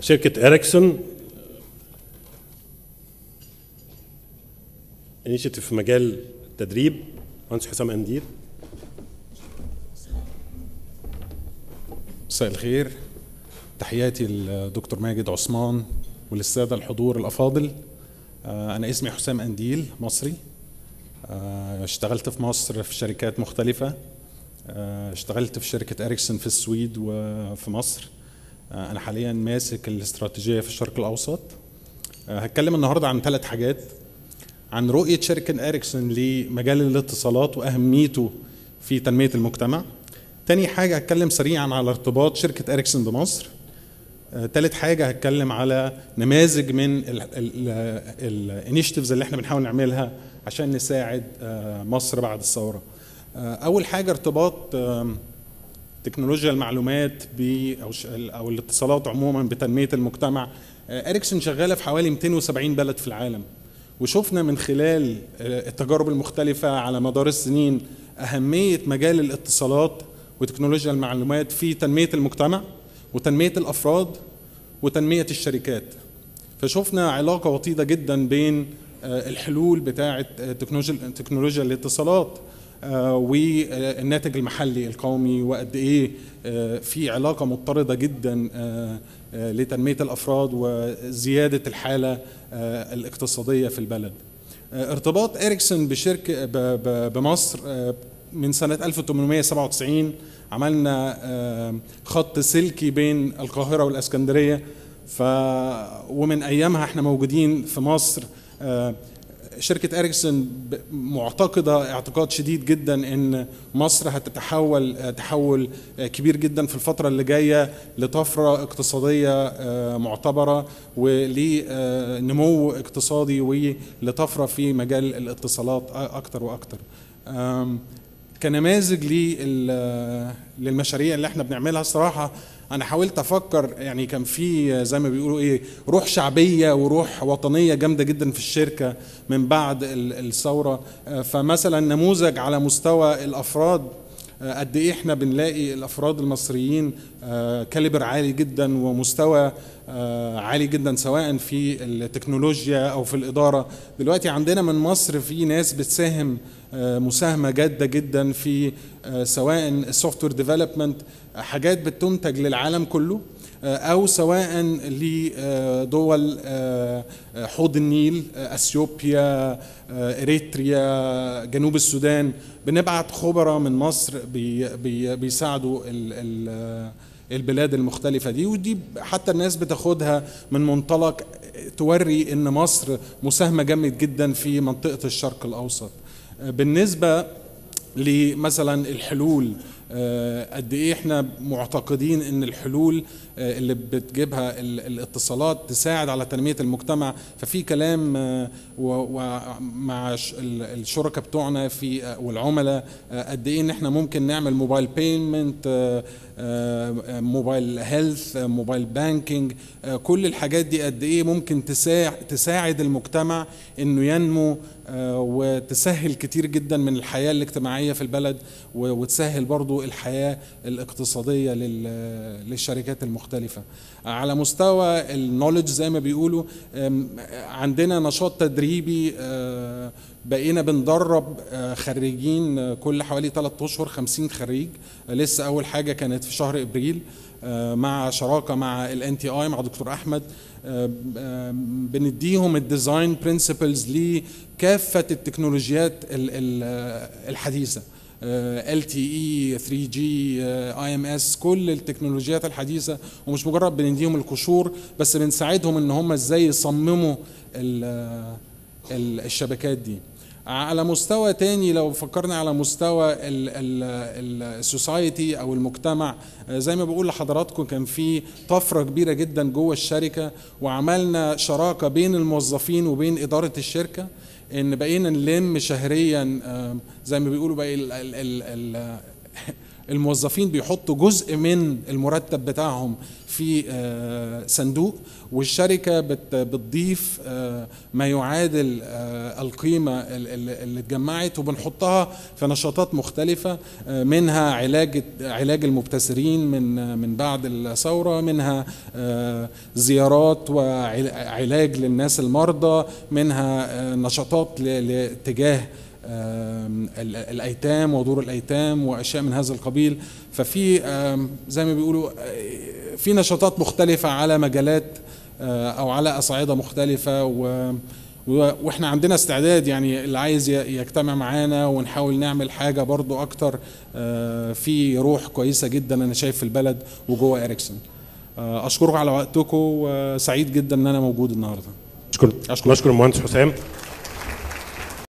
شركة اريكسون انيشيتيف في مجال التدريب مهندس حسام انديل مساء الخير تحياتي للدكتور ماجد عثمان وللسادة الحضور الأفاضل آه، أنا اسمي حسام أنديل مصري آه، اشتغلت في مصر في شركات مختلفة آه، اشتغلت في شركة أريكسون في السويد وفي مصر آه، أنا حاليا ماسك الاستراتيجية في الشرق الأوسط آه، هتكلم النهاردة عن ثلاث حاجات عن رؤية شركة أريكسون لمجال الاتصالات وأهميته في تنمية المجتمع تاني حاجة هتكلم سريعا على ارتباط شركة أريكسون بمصر آه، تالت حاجة هتكلم على نماذج من الانيشيتيفز اللي احنا بنحاول نعملها عشان نساعد آه، مصر بعد الثورة آه، أول حاجة ارتباط آم، تكنولوجيا المعلومات ب او ش- او الاتصالات عموما بتنميه المجتمع آه، اريكسون شغاله في حوالي 270 بلد في العالم وشفنا من خلال آه، التجارب المختلفه على مدار السنين اهميه مجال الاتصالات وتكنولوجيا المعلومات في تنميه المجتمع وتنميه الافراد وتنميه الشركات فشفنا علاقه وطيده جدا بين آه، الحلول بتاعه آه، تكنولوجيا تكنولوجيا الاتصالات آه، والناتج المحلي القومي وقد ايه آه، في علاقه مضطرده جدا آه، آه، لتنميه الافراد وزياده الحاله آه، الاقتصاديه في البلد. آه، ارتباط اريكسون بشركه ب- ب- بمصر آه، من سنه 1897 عملنا آه، خط سلكي بين القاهره والاسكندريه ف ومن ايامها احنا موجودين في مصر آه، شركة اريكسون ب- معتقدة اعتقاد شديد جدا ان مصر هتتحول آه، تحول آه، كبير جدا في الفترة اللي جاية لطفرة اقتصادية آه، معتبرة ولنمو اقتصادي ولطفرة في مجال الاتصالات أ- اكتر واكتر. آم، كنماذج لل- للمشاريع اللي احنا بنعملها الصراحه انا حاولت افكر يعني كان في زي ما بيقولوا ايه روح شعبيه وروح وطنيه جامده جدا في الشركه من بعد ال- الثوره آه، فمثلا نموذج على مستوى الافراد آه، قد ايه احنا بنلاقي الافراد المصريين آه، كاليبر عالي جدا ومستوى آه، عالي جدا سواء في التكنولوجيا او في الاداره دلوقتي عندنا من مصر في ناس بتساهم آه، مساهمه جاده جدا في آه، سواء السوفت وير ديفلوبمنت حاجات بتنتج للعالم كله آه، او سواء لدول آه، آه، حوض النيل آه، اثيوبيا آه، اريتريا جنوب السودان بنبعت خبراء من مصر بي بي بيساعدوا ال ال البلاد المختلفة دي ودي حتى الناس بتاخدها من منطلق توري ان مصر مساهمة جامد جدا في منطقة الشرق الاوسط آه، بالنسبة لمثلا الحلول آه، قد ايه احنا معتقدين ان الحلول آه، اللي بتجيبها ال- الاتصالات تساعد على تنميه المجتمع ففي كلام آه، و- ومع ش- ال- الشركاء بتوعنا في آه، والعملاء آه، قد ايه ان احنا ممكن نعمل موبايل بيمنت موبايل هيلث موبايل بانكينج كل الحاجات دي قد ايه ممكن تساعد تساعد المجتمع انه ينمو آه، وتسهل كتير جدا من الحياه الاجتماعيه في البلد و- وتسهل برضو الحياه الاقتصاديه لل- للشركات المختلفه على مستوى النولج زي ما بيقولوا آم، عندنا نشاط تدريبي آه، بقينا بندرب آه، خريجين آه، كل حوالي 3 اشهر 50 خريج آه، لسه اول حاجه كانت في شهر ابريل آه، مع شراكه مع الان تي اي مع دكتور احمد آه، آه، بنديهم الديزاين برنسبلز لكافه التكنولوجيات ال- ال- آه، الحديثه ال تي اي 3 جي اي ام اس كل التكنولوجيات الحديثه ومش مجرد بنديهم القشور بس بنساعدهم ان هم ازاي يصمموا ال- ال- الشبكات دي على مستوى تاني لو فكرنا على مستوى السوسايتي او المجتمع آه، زي ما بقول لحضراتكم كان في طفره كبيره جدا جوه الشركه وعملنا شراكه بين الموظفين وبين اداره الشركه ان بقينا نلم شهريا آه، زي ما بيقولوا بقى ال- ال- ال- ال- الموظفين بيحطوا جزء من المرتب بتاعهم في آه، صندوق والشركه بت- بتضيف آه، ما يعادل آه، القيمه ال- ال- اللي اتجمعت وبنحطها في نشاطات مختلفه آه، منها علاج علاج المبتسرين من من بعد الثوره منها آه، زيارات وعلاج للناس المرضى منها آه، نشاطات ل- لاتجاه آم، ال- الايتام ودور الايتام واشياء من هذا القبيل ففي آم، زي ما بيقولوا آه، في نشاطات مختلفه على مجالات آه، او على اصعده مختلفه و و- واحنا عندنا استعداد يعني اللي عايز ي- يجتمع معانا ونحاول نعمل حاجه برضو اكتر آه، في روح كويسه جدا انا شايف في البلد وجوه اريكسون آه، اشكركم على وقتكم وسعيد جدا ان انا موجود النهارده نشكر أشكر. نشكر المهندس حسام